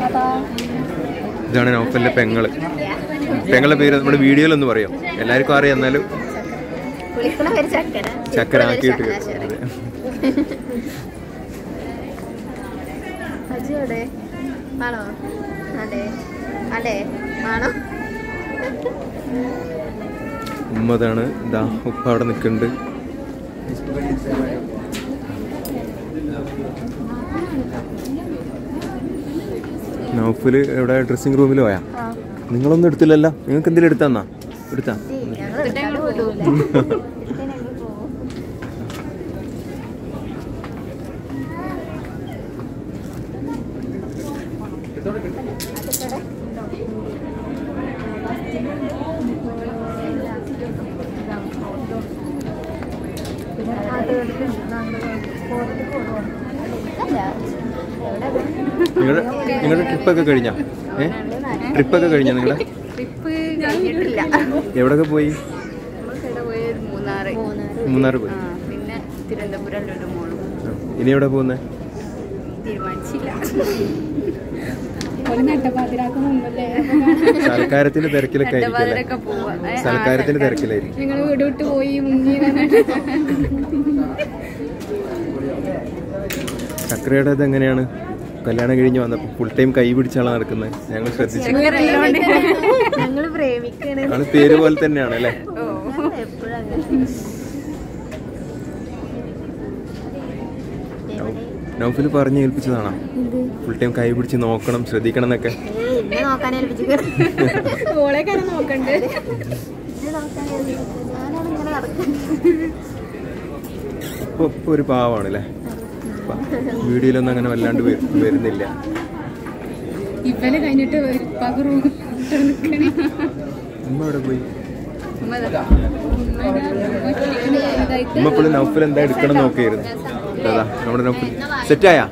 ഇതാണ് നൗഫലിന്റെ പെങ്ങള് പെങ്ങളുടെ പേര് നമ്മുടെ വീഡിയോയിലൊന്ന് പറയാം എല്ലാവർക്കും അറിയാം എന്നാലും വിളിക്കണ പേര് ചക്കര ചക്കര ആക്കിയിട്ട് ആ, ശരി. അതെ. അജു എവിടെ ആണോ അതെ അതെ ആണോ ഉമ്മതാണ് ഇതാ ഉപ്പ അവിടെ നിൽക്കുന്നുണ്ട് നൗഫല് എവിടെ ഡ്രസ്സിംഗ് റൂമിൽ പോയാ നിങ്ങളൊന്നും എടുത്തില്ലല്ലോ നിങ്ങൾക്ക് എന്തെങ്കിലും എടുത്തന്നാ എടുത്താ ഞങ്ങൾ എടുക്കാണ്ട് വിടൂല നിങ്ങളുടെ നിങ്ങളുടെ ട്രിപ്പൊക്കെ കഴിഞ്ഞാ ഏ ട്രിപ്പൊക്കെ കഴിഞ്ഞാ നിങ്ങളുടെ ട്രിപ്പ് കഴിഞ്ഞിട്ടില്ല എവിടെയൊക്കെ പോയി നമ്മൾക്കിടെ പോയത് മൂന്നാറ് മൂന്നാർ പോയി ആ പിന്നെ തിരുവനന്തപുരം ലുലു മോളും ആ. ഇനി എവിടെ പോകുന്നത് തീരുമാനിച്ചില്ല ഒരു നട്ടപ്പാതിരാക്ക് മുമ്പല്ലേ സൽക്കാരത്തിന്റെ തിരക്കിലൊക്കെ ആയിരിക്കും അല്ലേ നട്ടപ്പാതിരൊക്കെ പോവാ ഏ, ആ, സൽക്കാരത്തിന്റെ തിരക്കിലായിരിക്കും നിങ്ങൾ വീട് വിട്ട് പോയി മുങ്ങി ചക്രയുടെ ഇത് എങ്ങനെയാണ് കല്യാണം കഴിഞ്ഞ് വന്നപ്പോൾ ഫുൾ ടൈം കൈ പിടിച്ചാണ് നടക്കുന്നത് ഞങ്ങൾ ശ്രദ്ധിച്ചു ഞങ്ങള് പ്രേമിക്കണേ ആള് പേര് പോലെ തന്നെയാണ് അല്ലേ ഓ എപ്പോഴും അങ്ങനെ നൗഫിൽ പറഞ്ഞ് ഏൽപ്പിച്ചതാണോ ഫുൾ ടൈം കൈ പിടിച്ച് നോക്കണം ശ്രദ്ധിക്കണം എന്നൊക്കെ ഏയ് എന്നെ നോക്കാൻ ഏൽപ്പിച്ചു ഓളെ കാര്യം നോക്കണ്ട് എന്നെ നോക്കാൻ ഏൽപ്പിച്ചു ഞാനാണ് ഇങ്ങനെ നടക്കുന്നത് ഇപ്പൊ ഇപ്പൊ ഒരു പാവാണ് അല്ലേ വീഡിയോയിലൊന്നും അങ്ങനെ വല്ലാണ്ട് വരു- വരുന്നില്ല ഇവനെ കഴിഞ്ഞിട്ട് പകർ ഉമ്മ അവിടെ പോയി ഉമ്മ ഉമ്മ ഇപ്പോഴും നൗഫിൽ എന്താ എടുക്കണം നോക്കിയായിരുന്നു അതാ നമ്മുടെ നൗഫിൽ സെറ്റായാ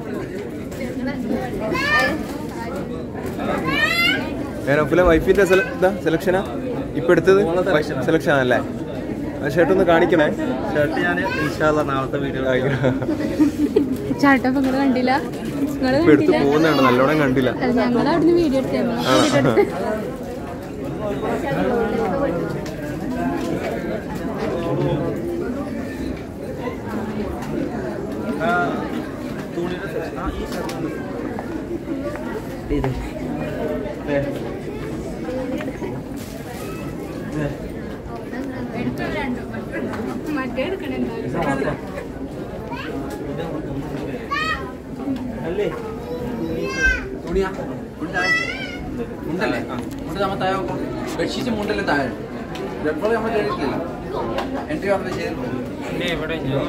ഏ നൗഫിലെ വൈഫിന്റെ സെലക്ഷനാ ഇപ്പൊ എടുത്തത് സെലക്ഷൻ ആണല്ലേ ആ ഷർട്ട് ഒന്ന് കാണിക്കണേ ഷർട്ട് ഞാൻ ഇൻഷാല്ല നാളത്തെ വീഡിയോ ചാട്ടം നിങ്ങൾ കണ്ടില്ല നിങ്ങൾ ഇപ്പൊ എടുത്ത് പോകുന്നതാണ് നല്ലോണം കണ്ടില്ല ഞങ്ങൾ അവിടുന്ന് വീഡിയോ എടുത്തായിരുന്നു ആ തുണിയുടെ സെക്ഷൻ ആ ഈ ഷർട്ട് ഇത് ദേ. ദേ. മറ്റേ എടുക്കണേ അല്ലേ തുണിയാ ഉണ്ടായി ഉണ്ടല്ലേ ഉണ്ട് നമ്മൾ താഴെ നോക്കാം ബെഡ്ഷീറ്റ് മുണ്ടല്ലേ താഴെ ഡെഡ്ബോൾ നമ്മൾ ചെയ്തിട്ടില്ല എൻട്രി ഓർഡർ ചെയ്തിട്ടുണ്ട്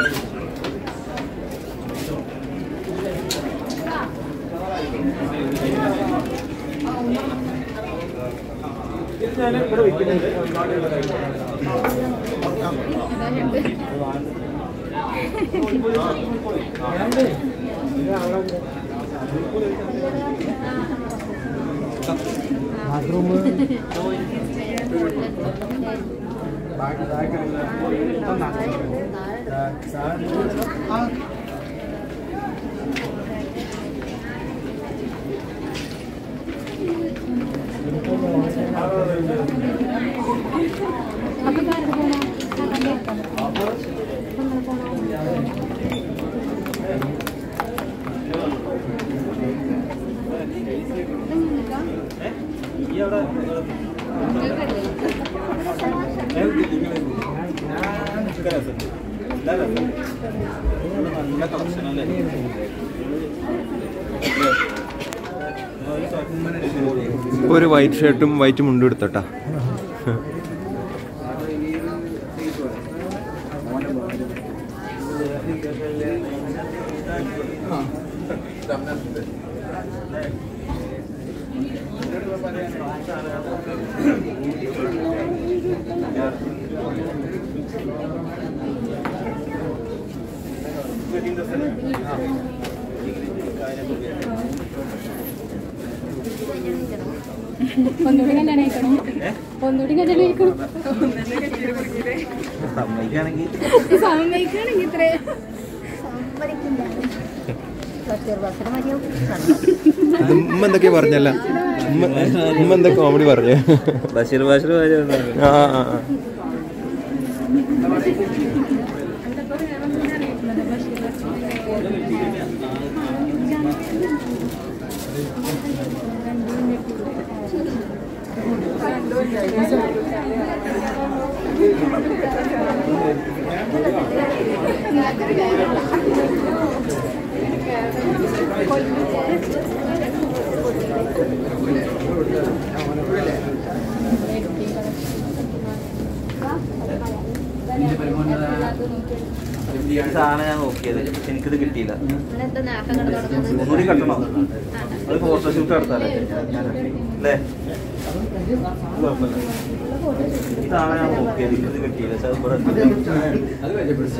ഈ അവിടെ നല്ല കളക്ഷൻ അല്ലേ ഇപ്പൊ ഒരു വൈറ്റ് ഷർട്ടും വൈറ്റ് മുണ്ടും എടുത്തോട്ടാ ഒന്നുകൂടി കല്യാണം കഴിക്കണം ഒന്നുകൂടി കല്യാണം കഴിക്കണം സമ്മതിക്കുകയാണെങ്കിൽ സമ്മതിക്കുകയാണെങ്കിൽ ഇത്രേ സമ്മതിക്കില്ല സത്യ ബസ്സിന് മതിയാവും ഇത് ഉമ്മ എന്തൊക്കെയാ പറഞ്ഞല്ല ഉമ്മ ഉമ്മ എന്തൊക്കെ കോമഡി പറഞ്ഞു ബഷീർ ബഷീർ ആ ആ ആ സാധനം ഞാൻ നോക്കിയത് എനിക്കിത് കിട്ടിയില്ല എന്താ നേരത്തെ കണ്ടു തുടങ്ങുന്നത് ഒന്നുകൂടി കട്ടണോ അത് ഫോട്ടോഷൂട്ട് നടത്താല്ലേ അല്ലേ കുഴപ്പമില്ല ഈ സാധനം ഞാൻ നോക്കിയത് എനിക്കിത് കിട്ടിയില്ല പക്ഷെ അത് ഇവിടെ ഉണ്ട്.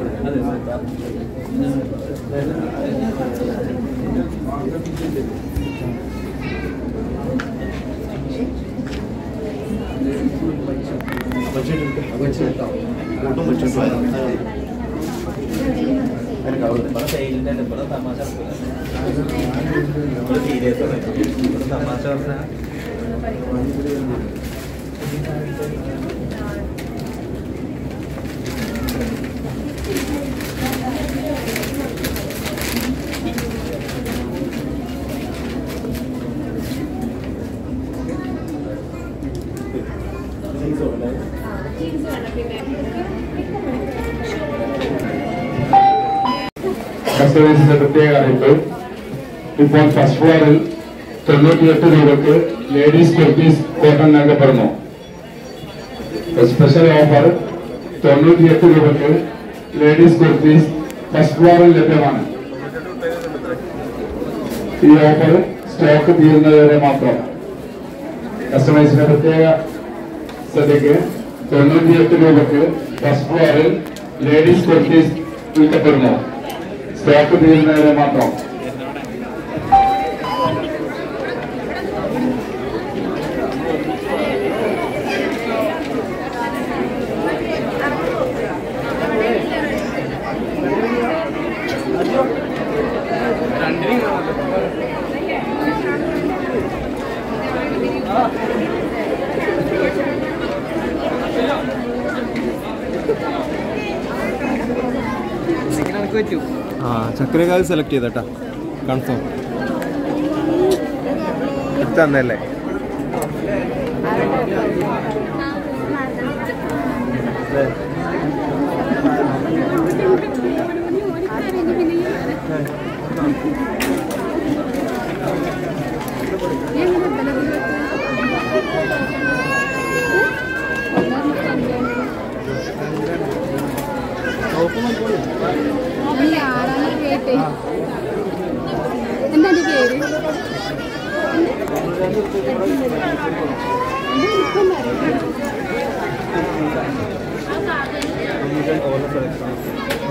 ഇവിടെ സൈലന്റ് ആണ് ഇവിടെ തമാശ ഇവിടെ സീരിയസ് ആണ് ഇവിടെ തമാശ പറഞ്ഞാൽ കസ്റ്റമേഴ്സിന്റെ പ്രത്യേക അറിയിപ്പ് ഇപ്പോൾ ഫസ്റ്റ് ഫ്ലോറിൽ തൊണ്ണൂറ്റിയെട്ട് രൂപക്ക് ലേഡീസ് കുർത്തീസ് കോട്ടൺ നൽകപ്പെടുന്നു സ്പെഷ്യൽ ഓഫർ തൊണ്ണൂറ്റിയെട്ട് രൂപക്ക് ലേഡീസ് കുർത്തീസ് ഫസ്റ്റ് ഫ്ലോറിൽ ലഭ്യമാണ് ഈ ഓഫർ സ്റ്റോക്ക് തീരുന്നതുവരെ മാത്രം കസ്റ്റമേഴ്സിന്റെ പ്രത്യേക ശ്രദ്ധയ്ക്ക് തൊണ്ണൂറ്റിയെട്ട് രൂപക്ക് ഫസ്റ്റ് ഫ്ലോറിൽ ലേഡീസ് കുർത്തീസ് വിൽക്കപ്പെടുന്നു സ്റ്റോക്ക് തീരുന്നവരെ മാത്രം ആ ചക്കരക്കാവ് സെലക്ട് ചെയ്തട്ടാ കൺഫേം തന്നല്ലേ അല്ല ആരാണ് കേട്ടേ എന്താ എന്റെ പേര് എന്റെ എനിക്കൊന്നും അറിയില്ല